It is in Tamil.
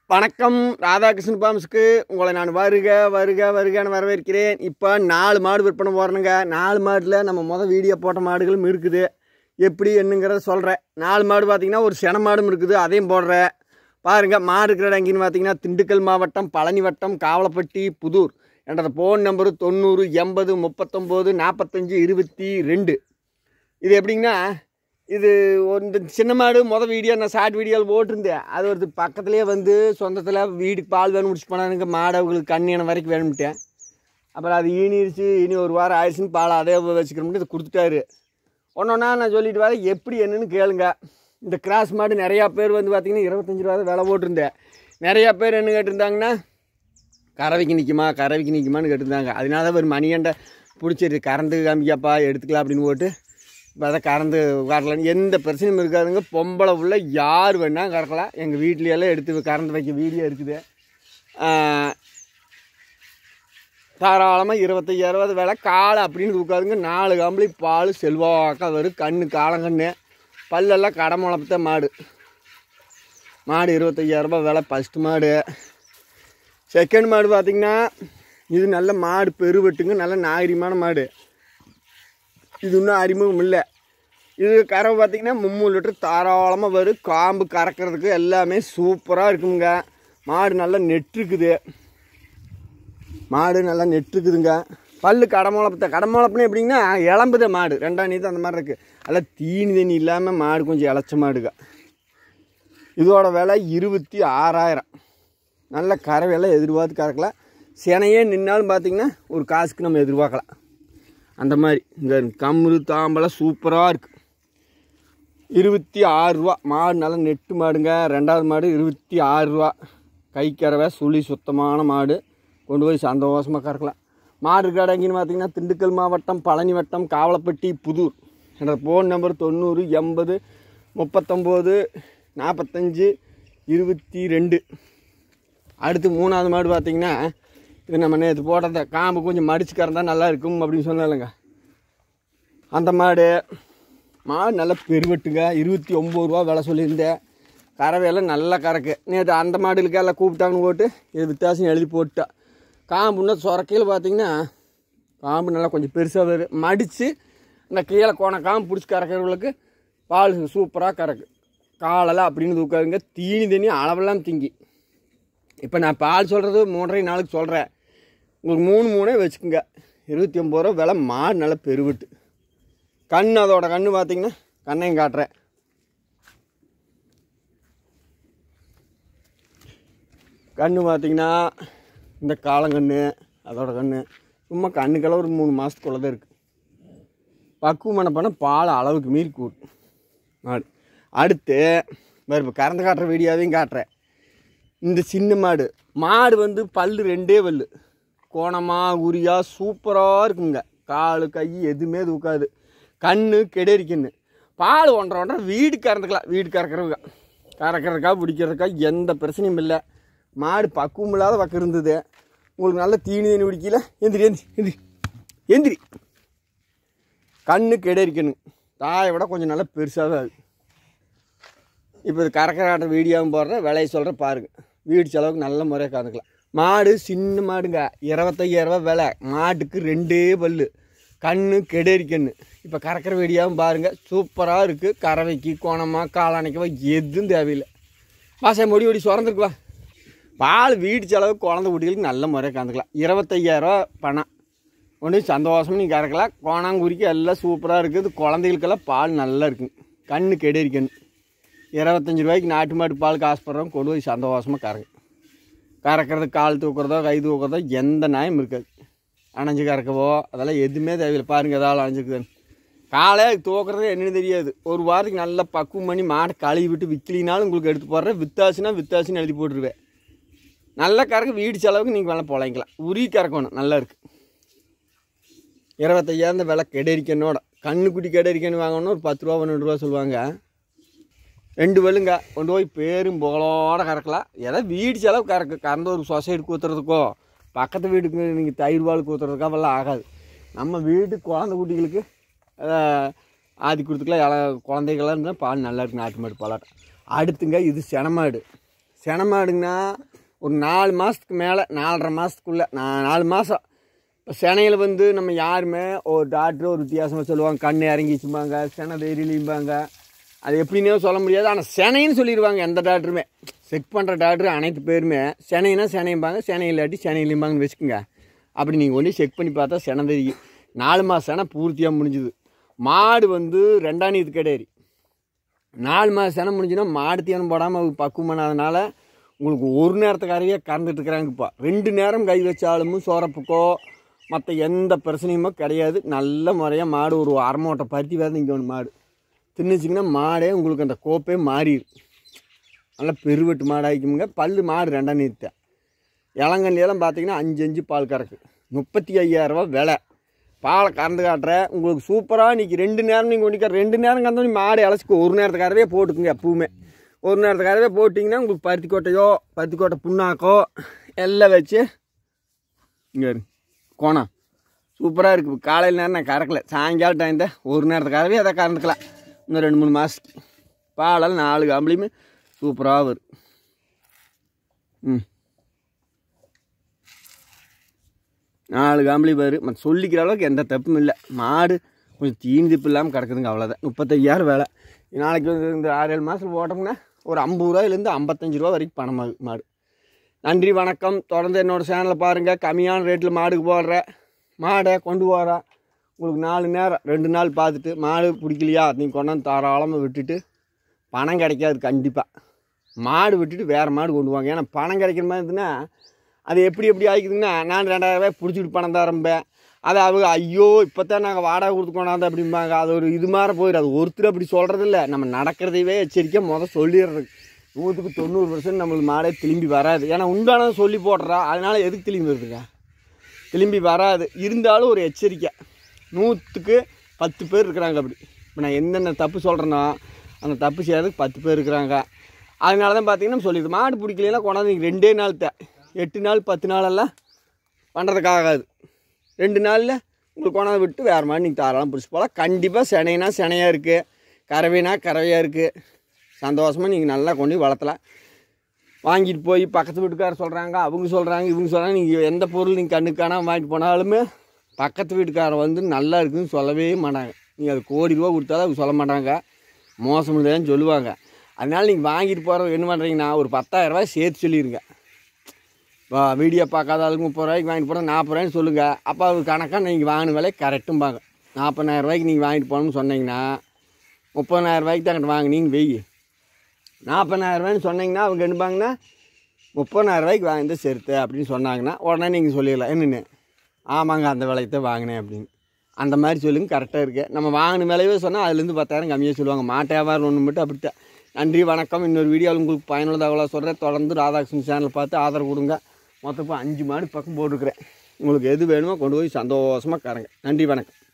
வணக்கம் ராதாகிருஷ்ணன் பாம்ஸ்க்கு உங்களை நான் வருக வருக வருகன்னு வரவேற்கிறேன் இப்போ நாலு மாடு விற்பனை போகிறேனுங்க நாலு மாடில் நம்ம மொதல் வீடியோ போட்ட மாடுகளும் இருக்குது எப்படி என்னங்கிறத சொல்கிறேன் நாலு மாடு பார்த்தீங்கன்னா ஒரு சென மாடும் இருக்குது அதையும் போடுறேன் பாருங்கள் மாடு இருக்கிற இடம் எங்கேன்னு பார்த்தீங்கன்னா திண்டுக்கல் மாவட்டம் பழனி வட்டம் காவலப்பட்டி புதூர் என்ற ஃபோன் நம்பரு தொண்ணூறு எண்பது முப்பத்தொம்போது நாற்பத்தஞ்சு இருபத்தி ரெண்டு இது எப்படிங்கன்னா இது ஒரு இந்த சின்ன மாடு மொதல் வீடியோ நான் ஷார்ட் வீடியோவில் போட்டிருந்தேன் அது ஒரு பக்கத்துலேயே வந்து சொந்தத்தில் வீட்டுக்கு பால் வேணும் முடிச்சு போனானுங்க மாடு அவங்களுக்கு கண்ணியான வரைக்கும் வேணும்ட்டேன் அப்புறம் அது ஈனிருச்சு இனி ஒரு வாரம் ஆயிடுச்சுன்னு பால் அதே வச்சுக்கிறோம்னு இதை கொடுத்துட்டாரு ஒன்றொன்னா நான் சொல்லிட்டு வரேன் எப்படி என்னன்னு கேளுங்க இந்த கிராஸ் மாடு நிறையா பேர் வந்து பார்த்திங்கன்னா இருபத்தஞ்சி ரூபா தான் விலை போட்டிருந்தேன் நிறையா பேர் என்ன கேட்டிருந்தாங்கன்னா கறவைக்கு நிற்குமா கறவைக்கு நிற்குமான்னு கேட்டிருந்தாங்க அதனால தான் ஒரு மணியண்டை பிடிச்சிட்டு கறந்து காமிக்காப்பா எடுத்துக்கலாம் அப்படின்னு போட்டு இப்போ அதை கறந்து கறலாம் எந்த பிரச்சனையும் இருக்காதுங்க பொம்பளை உள்ள யார் வேணால் கறக்கலாம் எங்கள் வீட்லையெல்லாம் எடுத்து கறந்து வைக்க வீடியோ இருக்குது ஆஹ், தாராளமாக இருபத்தையாயிரரூவா விலை காலை அப்படின்னு தூக்காதுங்க நாலு கம்பளி பால் செல்வாக்கா வரும் கண்ணு காலங்கண்ணு பல்லெல்லாம் கடை முளப்பத்த மாடு மாடு இருபத்தையாயிரரூபா விலை ஃபஸ்ட்டு மாடு செகண்ட் மாடு பார்த்திங்கன்னா இது நல்ல மாடு பெருவெட்டுங்க நல்ல நாகரிகமான மாடு இது இன்னும் அறிமுகம் இல்லை இது கறவை பார்த்திங்கன்னா மும்மூணு லிட்டர் தாராளமாக வரும் காம்பு கறக்கிறதுக்கு எல்லாமே சூப்பராக இருக்குங்க மாடு நல்லா நெட்டுருக்குது மாடு நல்லா நெட்டுருக்குதுங்க பல்லு கடமுளப்பத்த கடமுளப்புன்னு எப்படிங்கன்னா இளம்புத மாடு ரெண்டாம் நீத்து அந்த மாதிரி இருக்குது அதெல்லாம் தீனி தண்ணி இல்லாமல் மாடு கொஞ்சம் இளைச்ச மாடுங்க இதோட விலை இருபத்தி ஆறாயிரம் நல்ல கறவையெல்லாம் எதிர்பார்த்து கறக்கலாம் சினையே நின்னாலும் பார்த்தீங்கன்னா ஒரு காசுக்கு நம்ம எதிர்பார்க்கலாம் அந்த மாதிரி இந்த கம்ரு தாம்பலம் சூப்பராக இருக்குது இருபத்தி ஆறு ரூபா மாடு நல்லா நெட்டு மாடுங்க ரெண்டாவது மாடு இருபத்தி ஆறு ரூபா கை கறவை சுழி சுத்தமான மாடு கொண்டு போய் சந்தோஷமாக கறக்கலாம் மாடு கடை எங்கேன்னு பார்த்தீங்கன்னா திண்டுக்கல் மாவட்டம் பழனி வட்டம் காவலப்பட்டி புதூர் என்ற ஃபோன் நம்பர் தொண்ணூறு எண்பது முப்பத்தொம்போது நாற்பத்தஞ்சு இருபத்தி ரெண்டு அடுத்து மூணாவது மாடு பார்த்தீங்கன்னா இது நம்ம நேற்று போட்டத காம்பு கொஞ்சம் மடிச்சு கறந்தா நல்லா இருக்கும் அப்படின்னு சொன்னாலுங்க அந்த மாடு மாடு நல்லா பெருவெட்டுங்க இருபத்தி ஒம்பது ரூபா விலை சொல்லியிருந்தேன் கறவையெல்லாம் நல்லா கறக்கு நேற்று அந்த மாடுகளுக்கு எல்லாம் கூப்பிட்டாங்கன்னு போட்டு இது வித்தியாசம் எழுதி போட்டேன் காம்புன்னா சொரக்கையில் பார்த்தீங்கன்னா காம்பு நல்லா கொஞ்சம் பெருசாக வரும் மடித்து இந்த கீழே கோண காம்பு பிடிச்சி கறக்கிறவங்களுக்கு பால் சூப்பராக கறக்கு காலெல்லாம் அப்படின்னு தூக்காதுங்க தீனி தண்ணி அளவெல்லாம் திங்கி இப்போ நான் பால் சொல்கிறது மூன்றரை நாளுக்கு சொல்கிறேன் உங்களுக்கு மூணு மூணே வச்சுக்கோங்க இருபத்தி ஒம்பது ரூபா விலை மாடு நல்லா பெருவிட்டு கண் அதோட கண்ணு பார்த்தீங்கன்னா கண்ணையும் காட்டுறேன் கண்ணு பார்த்தீங்கன்னா இந்த காலங்கண்ணு அதோட கண்ணு சும்மா கண்ணுக்கெல்லாம் ஒரு மூணு மாதத்துக்குள்ள தான் இருக்குது பக்குவமான பண்ண பால் அளவுக்கு மீறி கூட்டும் மாடு அடுத்து வேறு இப்போ கறந்து காட்டுற வீடியோவையும் காட்டுறேன் இந்த சின்ன மாடு மாடு வந்து பல்லு ரெண்டே பல்லு கோணமாக உரியாக சூப்பராக இருக்குங்க கால் கை எதுவுமே தூக்காது கண்ணு கெடரிக்கண்ணு பால் ஒன்றரை ஒன்றரை வீடு கறந்துக்கலாம் வீடு கறக்கிறவங்க கறக்கிறதுக்கா பிடிக்கிறதுக்கா எந்த பிரச்சனையும் இல்லை மாடு பக்குவம் இல்லாத பக்கம் இருந்தது உங்களுக்கு நல்ல தீனி தண்ணி பிடிக்கல எந்திரி எந்திரி எந்திரி எந்திரி கண்ணு கெடரிக்கணும் தாயை விட கொஞ்சம் நல்லா பெருசாக தான் ஆகுது இப்போ இது கறக்கராட்ட வீடியோவும் போடுறேன் விலையை சொல்கிறேன் பாருங்கள் வீடு செலவுக்கு நல்ல முறையாக கறந்துக்கலாம் மாடு சின்ன மாடுங்க இருபத்தையாயிரரூபா விலை மாட்டுக்கு ரெண்டே பல்லு கண்ணு கெடேரி கண்ணு இப்போ கறக்கிற வீடியோவும் பாருங்கள் சூப்பராக இருக்குது கறவைக்கு கோணமாக காளானைக்கவா எதுவும் தேவையில்லை பாசை முடி ஒடி சுரந்துருக்குவா பால் வீடு செலவு குழந்தை குட்டிகளுக்கு நல்ல முறையாக கறந்துக்கலாம் இருபத்தையாயிரரூவா பணம் ஒன்று சந்தோஷமாக நீங்கள் கறக்கலாம் கோணாங்குறிக்கு எல்லாம் சூப்பராக இருக்குது குழந்தைகளுக்கெல்லாம் பால் நல்லா இருக்கும் கண்ணு கெடேரி கண்ணு இருபத்தஞ்சி ரூபாய்க்கு நாட்டு மாட்டு பால் காசு போடுறோம் கொண்டு போய் சந்தோஷமாக கறங்க கறக்கிறது கால் தூக்குறதோ கை தூக்குறதோ எந்த நியாயம் இருக்காது அணைஞ்சு கறக்கவோ அதெல்லாம் எதுவுமே தேவையில்லை பாருங்கள் ஏதாவது அணைஞ்சிருக்குதுன்னு காலையே தூக்குறது என்னன்னு தெரியாது ஒரு வாரத்துக்கு நல்லா பக்குவம் பண்ணி மாட்டை கழுவி விட்டு விற்கலினாலும் உங்களுக்கு எடுத்து போடுறேன் வித்தாச்சுன்னா வித்தாச்சுன்னு எழுதி போட்டுருவேன் நல்லா கறக்க வீடு செலவுக்கு நீங்கள் வேலை பொழைக்கலாம் உரி கறக்கணும் நல்லா இருக்குது இருபத்தையாயிரம் விலை கெடரிக்கனோட கண்ணுக்குட்டி கெடரிக்கன்னு வாங்கணும்னா ஒரு பத்து ரூபா பன்னெண்டு ரூபா சொல்லுவாங்க ரெண்டு வெள்ளுங்க கொண்டு போய் பேரும் புகழோட கறக்கலாம் ஏதோ வீடு செலவு கறக்கு கறந்து ஒரு சொசைட்டி ஊற்றுறதுக்கோ பக்கத்து வீட்டுக்கு நீங்கள் தயிர் பால் ஊற்றுறதுக்கோ அவெல்லாம் ஆகாது நம்ம வீட்டு குழந்தை குட்டிகளுக்கு அஹ், ஆதி கொடுத்துக்கலாம் இல குழந்தைகள்லாம் இருந்தால் பால் நல்லா இருக்கு நாட்டு மாடு பாலாட்டம் அடுத்துங்க இது செனமாடு சென மாடுங்கன்னா ஒரு நாலு மாதத்துக்கு மேலே நாலரை மாதத்துக்குள்ளே நான் நாலு மாதம் இப்போ செனையில் வந்து நம்ம யாருமே ஒரு டாக்டர் ஒரு வித்தியாசமாக சொல்லுவாங்க கண் இறங்கிச்சும்பாங்க செனை தைரியம்பாங்க அது எப்படின்னே சொல்ல முடியாது ஆனால் செனைன்னு சொல்லிடுவாங்க எந்த டாக்டருமே செக் பண்ணுற டாக்டர் அனைத்து பேருமே செனைனா செனையும்பாங்க செனை இல்லாட்டி செனையிலிம்பாங்கன்னு வச்சுக்கோங்க அப்படி நீங்கள் ஒன்றி செக் பண்ணி பார்த்தா செனை தெரியும் நாலு மாதம் செனை பூர்த்தியாக முடிஞ்சுது மாடு வந்து ரெண்டாம் நீத்து கிடையாது நாலு மாதம் செனை முடிஞ்சுன்னா மாடு தீவனம் போடாமல் பக்குவமானதுனால உங்களுக்கு ஒரு நேரத்துக்காகவே கறந்துட்டு இருக்கிறாங்க இப்போ ரெண்டு நேரம் கை வச்சாலும் சோரப்புக்கோ மற்ற எந்த பிரச்சனையுமோ கிடையாது நல்ல முறையாக மாடு ஒரு அரை மூட்டை பருத்தி வேறு இங்கே ஒன்று மாடு தின்னுச்சிங்கன்னா மாடே உங்களுக்கு அந்த கோப்பே மாறிடும் நல்லா பெருவெட்டு மாடு ஆகிக்குமுங்க பல்லு மாடு ரெண்டாம் நீர்த்த இளங்கண்ணியெல்லாம் பார்த்தீங்கன்னா அஞ்சு அஞ்சு பால் கறக்கு முப்பத்தி ஐயாயிரரூபா விலை பாலை கறந்து காட்டுற உங்களுக்கு சூப்பராக இன்றைக்கி ரெண்டு நேரம் நீங்கள் ஒன்றிக்க ரெண்டு நேரம் கறந்தோம் மாடு இலச்சிக்கோ ஒரு நேரத்துக்காகவே போட்டுக்குங்க எப்பவுமே ஒரு நேரத்துக்காகவே போட்டிங்கன்னா உங்களுக்கு பருத்தி கொட்டையோ பருத்தி கொட்டை புண்ணாக்கோ எல்லாம் வச்சு இங்கே கோணம் சூப்பராக இருக்குது காலையில் நேரம் நான் கறக்கல சாயங்காலம் டைம் தான் ஒரு நேரத்துக்காகவே அதை கறந்துக்கலாம் இன்னும் ரெண்டு மூணு மாதத்துக்கு பாலெல்லாம் நாலு கம்பளியுமே சூப்பராக வரும் ம் நாலு காம்பளி பாரு மற்ற சொல்லிக்கிற அளவுக்கு எந்த தப்பும் இல்லை மாடு கொஞ்சம் தீன் திப்பு இல்லாமல் கிடக்குதுங்க அவ்வளோதான் முப்பத்தையாயிரம் வேலை நாளைக்கு வந்து இந்த ஆறு ஏழு மாதத்தில் போட்டோம்னா ஒரு ஐம்பது ரூபாயிலேருந்து ஐம்பத்தஞ்சு ரூபா வரைக்கும் பணமாகும் மாடு நன்றி வணக்கம் தொடர்ந்து என்னோடய சேனலை பாருங்கள் கம்மியான ரேட்டில் மாடுக்கு போடுற மாடை கொண்டு போகிறா உங்களுக்கு நாலு நேரம் ரெண்டு நாள் பார்த்துட்டு மாடு பிடிக்கலையா நீங்கள் கொண்டாந்து தாராளமாக விட்டுட்டு பணம் கிடைக்காது கண்டிப்பாக மாடு விட்டுட்டு வேறு மாடு கொண்டு வாங்க ஏன்னா பணம் கிடைக்கிற மாதிரி இருந்துன்னா அது எப்படி எப்படி ஆகிக்குதுன்னா நான் ரெண்டாயிரம் ரூபாய் பிடிச்சிட்டு பணம் தரம்பேன் அது அவங்க ஐயோ இப்போ தான் நாங்கள் வாடகை கொடுத்து கொண்டாந்து அப்படிம்பாங்க அது ஒரு இது மாதிரி போயிடும் அது ஒருத்தர் அப்படி சொல்கிறது இல்லை நம்ம நடக்கிறதையவே எச்சரிக்கை முதல் சொல்லிடுறது நூற்றுக்கு தொண்ணூறு பர்சன்ட் நம்மளுக்கு மாடே திரும்பி வராது ஏன்னா உண்டானதை சொல்லி போடுறா அதனால் எதுக்கு திரும்பி வருதுங்க திரும்பி வராது இருந்தாலும் ஒரு எச்சரிக்கை நூற்றுக்கு பத்து பேர் இருக்கிறாங்க அப்படி இப்போ நான் என்னென்ன தப்பு சொல்கிறேனோ அந்த தப்பு செய்யறதுக்கு பத்து பேர் இருக்கிறாங்க அதனால தான் பார்த்தீங்கன்னா சொல்லிடுது மாடு பிடிக்கலாம் கொண்டாந்து நீங்கள் ரெண்டே நாள் த எட்டு நாள் பத்து நாளெல்லாம் பண்ணுறதுக்கு ஆகாது ரெண்டு நாளில் உங்களுக்கு கொண்டாந்து விட்டு வேறு மாதிரி நீங்கள் தாராளம் பிடிச்சி போகலாம் கண்டிப்பாக சினைனா சினையாக இருக்குது கறவைனா கறவையாக இருக்குது சந்தோஷமாக நீங்கள் நல்லா கொண்டு போய் வளர்த்தலாம் வாங்கிட்டு போய் பக்கத்து வீட்டுக்காரர் சொல்கிறாங்க அவங்க சொல்கிறாங்க இவங்க சொல்கிறாங்க நீங்கள் எந்த பொருள் நீங்கள் கண்ணுக்கு காணாமல் வாங்கிட்டு போனாலுமே பக்கத்து வீட்டுக்காரர் வந்து நல்லா இருக்குன்னு சொல்லவே மாட்டாங்க நீங்கள் அது கோடி ரூபா கொடுத்தாலும் அவங்க சொல்ல மாட்டாங்க மோசம் இல்லைன்னு சொல்லுவாங்க அதனால் நீங்கள் வாங்கிட்டு போகிறது என்ன பண்ணுறீங்கன்னா ஒரு பத்தாயிரரூபாய் சேர்த்து சொல்லிடுங்க இப்போ வீடியோ பார்க்காத ஆளுக்கு முப்பது ரூபாய்க்கு வாங்கிட்டு போகிறோம் நாற்பது ரூபாய்ன்னு சொல்லுங்கள் அப்போ அது கணக்காக நீங்கள் வாங்கின விலை கரெக்டும்பாங்க நாற்பதாயிரம் ரூபாய்க்கு நீங்கள் வாங்கிட்டு போகணும்னு சொன்னீங்கன்னா முப்பதாயிரம் ரூபாய்க்கு தான் வாங்கினீங்க வெய் நாற்பதாயிரம் ரூபாய்ன்னு சொன்னீங்கன்னா அவங்க என்னப்பாங்கன்னா முப்பதாயிரம் ரூபாய்க்கு வாங்கிட்டு செருத்து அப்படின்னு சொன்னாங்கன்னா உடனே நீங்கள் சொல்லிடலாம் என்னென்னு ஆமாங்க அந்த விலைக்கு தான் வாங்கினேன் அப்படின்னு அந்த மாதிரி சொல்லுங்க கரெக்டாக இருக்குது நம்ம வாங்கின விலையவே சொன்னால் அதுலேருந்து பத்தாயிரம் கம்மியாக சொல்லுவாங்க மாட்டு வியாபாரம் ஒன்று மட்டும் அப்படித்தான் நன்றி வணக்கம் இன்னொரு வீடியோவில் உங்களுக்கு பயனுள்ள தகவலாக சொல்கிறேன் தொடர்ந்து ராதாகிருஷ்ணன் சேனல் பார்த்து ஆதரவு கொடுங்க மொத்தம் இப்போ அஞ்சு மாடு பக்கம் போட்டுருக்குறேன் உங்களுக்கு எது வேணுமோ கொண்டு போய் சந்தோஷமாக கரங்க நன்றி வணக்கம்